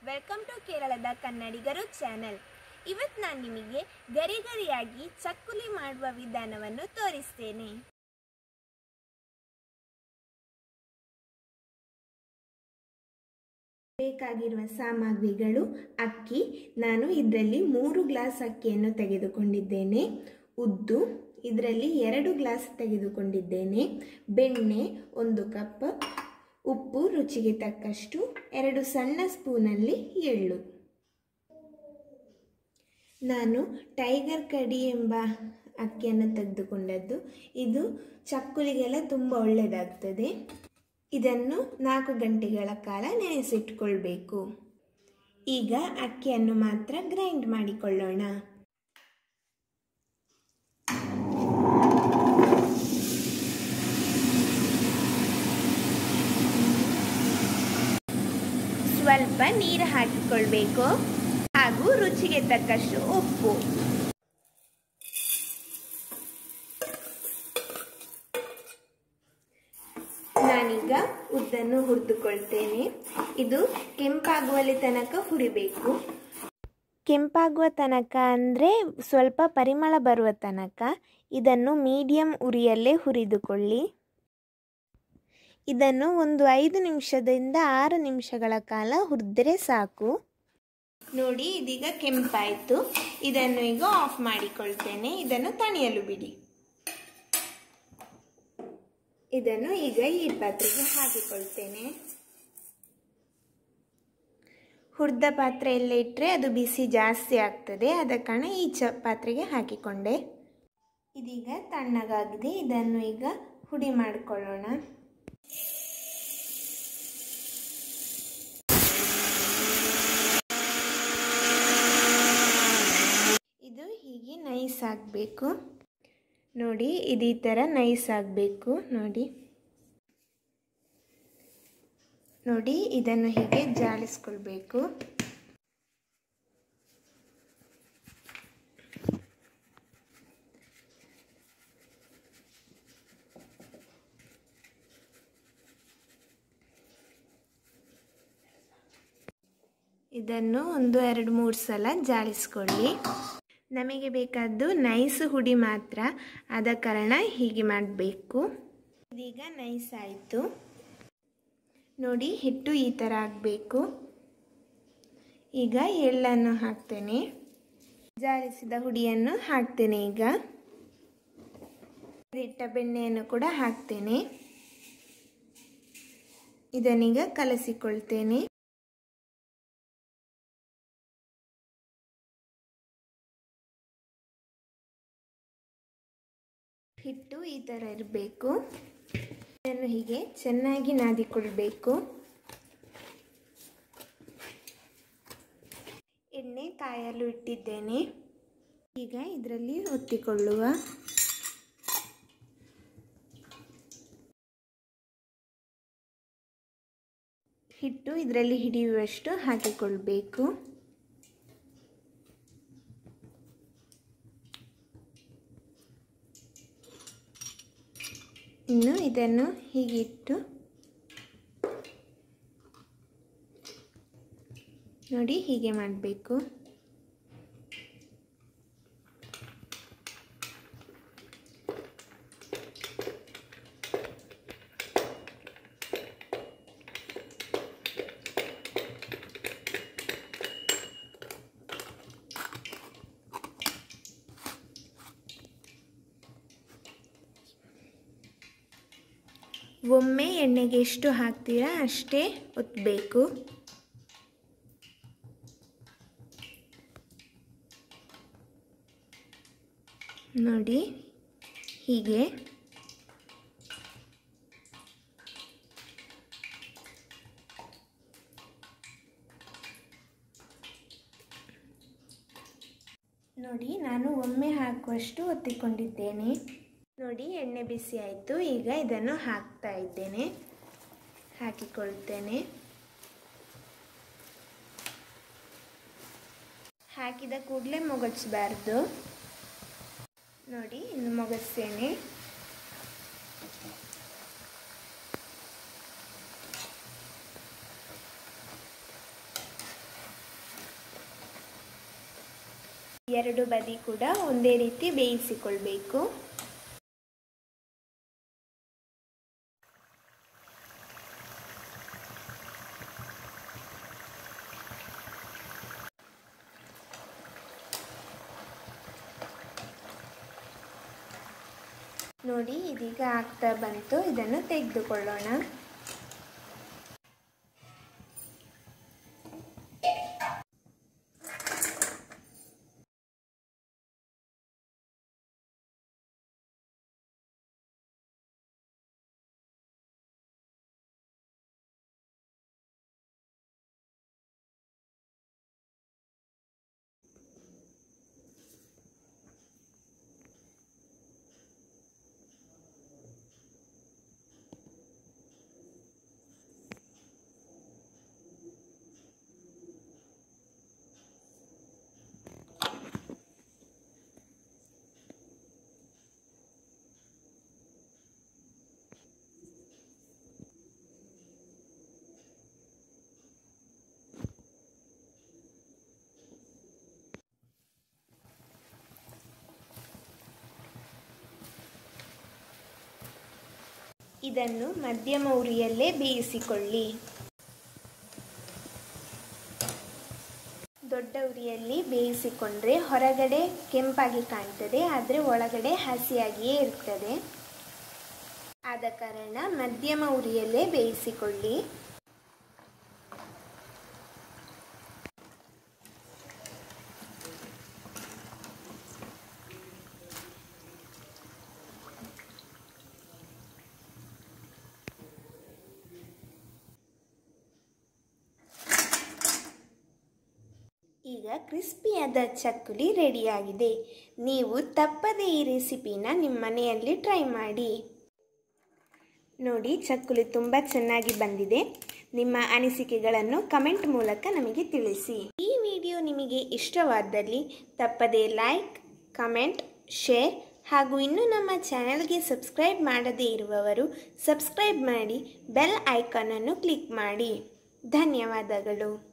welcome to ಕೇರಳದ ಕನ್ನಡಿಗರು channel ಇವತ್ತು ನಾನು ನಿಮಗೆ ಗರಿ ಗರಿಯಾಗಿ ಚಕ್ಕುಲಿ ಮಾಡುವ ವಿಧಾನವನ್ನು ತೋರಿಸ್ತೇನೆ ಬೇಕಾಗಿರುವ ಸಾಮಗ್ರಿಗಳು ಅಕ್ಕಿ ನಾನು ಇದರಲ್ಲಿ ಮೂರು ಗ್ಲಾಸ್ ಅಕ್ಕಿಯನ್ನು ತೆಗೆದುಕೊಂಡಿದ್ದೇನೆ ಉದ್ದು ಇದರಲ್ಲಿ ಎರಡು ಗ್ಲಾಸ್ ತೆಗೆದುಕೊಂಡಿದ್ದೇನೆ ಬೆಣ್ಣೆ ಒಂದು ಕಪ್ ಉಪ್ಪು ರುಚಿಗೆ ತಕ್ಕಷ್ಟು ಎರಡು ಸಣ್ಣ ಸ್ಪೂನಲ್ಲಿ ಎಳ್ಳು ನಾನು ಟೈಗರ್ ಕಡಿ ಎಂಬ ಅಕ್ಕಿಯನ್ನು ತೆಗೆದುಕೊಂಡದ್ದು ಇದು ಚಕ್ಕುಲಿಗೆಲ್ಲ ತುಂಬ ಒಳ್ಳೆಯದಾಗ್ತದೆ ಇದನ್ನು ನಾಲ್ಕು ಗಂಟೆಗಳ ಕಾಲ ನೆನೆಸಿಟ್ಕೊಳ್ಬೇಕು ಈಗ ಅಕ್ಕಿಯನ್ನು ಮಾತ್ರ ಗ್ರೈಂಡ್ ಮಾಡಿಕೊಳ್ಳೋಣ ಸ್ವಲ್ಪ ನೀರು ಹಾಕಿಕೊಳ್ಬೇಕು ಹಾಗೂ ರುಚಿಗೆ ತಕ್ಕಷ್ಟು ಉಪ್ಪು ನಾನೀಗ ಉದ್ದನ್ನು ಹುರಿದುಕೊಳ್ತೇನೆ ಇದು ಕೆಂಪಾಗುವಲ್ಲಿ ತನಕ ಹುರಿಬೇಕು ಕೆಂಪಾಗುವ ತನಕ ಅಂದರೆ ಸ್ವಲ್ಪ ಪರಿಮಳ ಬರುವ ತನಕ ಇದನ್ನು ಮೀಡಿಯಂ ಉರಿಯಲ್ಲೇ ಹುರಿದುಕೊಳ್ಳಿ ಇದನ್ನು ಒಂದು ಐದು ನಿಮಿಷದಿಂದ ಆರು ನಿಮಿಷಗಳ ಕಾಲ ಹುರಿದ್ರೆ ಸಾಕು ನೋಡಿ ಇದೀಗ ಕೆಂಪಾಯಿತು ಇದನ್ನು ಈಗ ಆಫ್ ಮಾಡಿಕೊಳ್ತೇನೆ ಇದನ್ನು ತಣಿಯಲು ಬಿಡಿ ಇದನ್ನು ಈಗ ಈ ಪಾತ್ರೆಗೆ ಹಾಕಿಕೊಳ್ತೇನೆ ಹುರಿದ ಪಾತ್ರೆ ಎಲ್ಲ ಇಟ್ಟರೆ ಅದು ಬಿಸಿ ಜಾಸ್ತಿ ಆಗ್ತದೆ ಆದ ಕಾರಣ ಈ ಚ ಪಾತ್ರೆಗೆ ಹಾಕಿಕೊಂಡೆ ಇದೀಗ ತಣ್ಣಗಾಗಿದೆ ಇದನ್ನು ಈಗ ಹುಡಿ ಮಾಡಿಕೊಳ್ಳೋಣ ಇದು ಹೀಗೆ ನೈಸ್ ಆಗಬೇಕು ನೋಡಿ ಇದು ಈ ಥರ ನೈಸ್ ಆಗಬೇಕು ನೋಡಿ ನೋಡಿ ಇದನ್ನು ಹೀಗೆ ಜಾಲಿಸ್ಕೊಳ್ಬೇಕು ಇದನ್ನು ಒಂದು ಎರಡು ಮೂರು ಸಲ ಜಾಲಿಸ್ಕೊಳ್ಳಿ ನಮಗೆ ಬೇಕಾದ್ದು ನೈಸ್ ಹುಡಿ ಮಾತ್ರ ಆದ ಕಾರಣ ಹೀಗೆ ಮಾಡಬೇಕು ಇದೀಗ ನೈಸ್ ಆಯಿತು ನೋಡಿ ಹಿಟ್ಟು ಈ ಥರ ಆಗಬೇಕು ಈಗ ಎಳ್ಳನ್ನು ಹಾಕ್ತೇನೆ ಜಾಲಿಸಿದ ಹುಡಿಯನ್ನು ಹಾಕ್ತೇನೆ ಈಗ ಇಟ್ಟ ಬೆಣ್ಣೆಯನ್ನು ಕೂಡ ಹಾಕ್ತೇನೆ ಇದನ್ನೀಗ ಕಲಸಿಕೊಳ್ತೇನೆ ಹಿಟ್ಟು ಈ ಥರ ಇರಬೇಕು ಇದನ್ನು ಹೀಗೆ ಚೆನ್ನಾಗಿ ನಾದಿಕೊಳ್ಬೇಕು ಎಣ್ಣೆ ಕಾಯಲು ಇಟ್ಟಿದ್ದೇನೆ ಈಗ ಇದರಲ್ಲಿ ಒತ್ತಿಕೊಳ್ಳುವ ಹಿಟ್ಟು ಇದರಲ್ಲಿ ಹಿಡಿಯುವಷ್ಟು ಹಾಕಿಕೊಳ್ಬೇಕು ಇನ್ನು ಇದನ್ನು ಹೀಗಿಟ್ಟು ನೋಡಿ ಹೀಗೆ ಮಾಡಬೇಕು ಒಮ್ಮೆ ಎಣ್ಣೆಗೆ ಎಷ್ಟು ಹಾಕ್ತೀರಾ ಅಷ್ಟೇ ಒತ್ತಬೇಕು ನೋಡಿ ಹೀಗೆ ನೋಡಿ ನಾನು ಒಮ್ಮೆ ಹಾಕುವಷ್ಟು ಒತ್ತಿಕೊಂಡಿದ್ದೇನೆ ನೋಡಿ ಎಣ್ಣೆ ಬಿಸಿ ಆಯಿತು ಈಗ ಇದನ್ನು ಹಾಕ್ತಾ ಇದ್ದೇನೆ ಹಾಕಿಕೊಳ್ತೇನೆ ಹಾಕಿದ ಕೂಡಲೇ ಮೊಗಚಬಾರ್ದು ನೋಡಿ ಇನ್ನು ಮೊಗಸ್ತೇನೆ ಎರಡು ಬದಿ ಕೂಡ ಒಂದೇ ರೀತಿ ಬೇಯಿಸಿಕೊಳ್ಬೇಕು ನೋಡಿ ಇದೀಗ ಆಗ್ತಾ ಬಂತು ಇದನ್ನು ತೆಗೆದುಕೊಳ್ಳೋಣ ಇದನ್ನು ಮಧ್ಯಮ ಉರಿಯಲ್ಲೇ ಬೇಯಿಸಿಕೊಳ್ಳಿ ದೊಡ್ಡ ಉರಿಯಲ್ಲಿ ಬೇಯಿಸಿಕೊಂಡ್ರೆ ಹೊರಗಡೆ ಕೆಂಪಾಗಿ ಕಾಣ್ತದೆ ಆದರೆ ಒಳಗಡೆ ಹಸಿಯಾಗಿಯೇ ಇರ್ತದೆ ಆದ ಕಾರಣ ಮಧ್ಯಮ ಉರಿಯಲ್ಲೇ ಬೇಯಿಸಿಕೊಳ್ಳಿ ಈಗ ಕ್ರಿಸ್ಪಿಯಾದ ಚಕ್ಕುಲಿ ರೆಡಿಯಾಗಿದೆ ನೀವು ತಪ್ಪದೇ ಈ ರೆಸಿಪಿನ ನಿಮ್ಮ ಮನೆಯಲ್ಲಿ ಟ್ರೈ ಮಾಡಿ ನೋಡಿ ಚಕ್ಕುಲಿ ತುಂಬ ಚೆನ್ನಾಗಿ ಬಂದಿದೆ ನಿಮ್ಮ ಅನಿಸಿಕೆಗಳನ್ನು ಕಮೆಂಟ್ ಮೂಲಕ ನಮಗೆ ತಿಳಿಸಿ ಈ ವಿಡಿಯೋ ನಿಮಗೆ ಇಷ್ಟವಾದಲ್ಲಿ ತಪ್ಪದೇ ಲೈಕ್ ಕಮೆಂಟ್ ಶೇರ್ ಹಾಗೂ ಇನ್ನೂ ನಮ್ಮ ಚಾನಲ್ಗೆ ಸಬ್ಸ್ಕ್ರೈಬ್ ಮಾಡದೇ ಇರುವವರು ಸಬ್ಸ್ಕ್ರೈಬ್ ಮಾಡಿ ಬೆಲ್ ಐಕಾನನ್ನು ಕ್ಲಿಕ್ ಮಾಡಿ ಧನ್ಯವಾದಗಳು